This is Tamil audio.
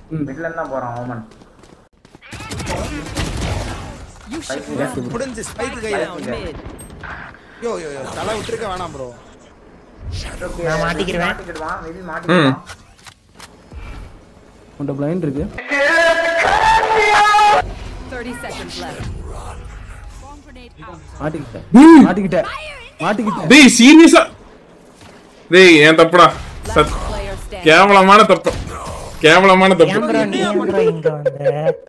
மிட்ல தான் போறான் ஓமன் முடிஞ்சு ஸ்பைக் கையில யோ யோ யோ தலை விட்டுருக்க வேணாம் ப்ரோ நான் மாட்டிக்கிருவேன். மாட்டிக்கிடுவான் மேபி மாட்டிக்கிடுவான் உன்ட பிளைண்ட் இருக்கு 30 seconds left. மாட்டிக்கிட்டேன் ம். மாட்டிக்கிட்டேன் மாட்டிக்கிட்டேன் டேய் சீரியஸா டேய் ஏன் தப்புடா சத் Player standing. கேவலமான தப்பு கேவலமான தப்பு ஏன் ப்ரோ நீ ஏன் ப்ரோ இங்க வந்த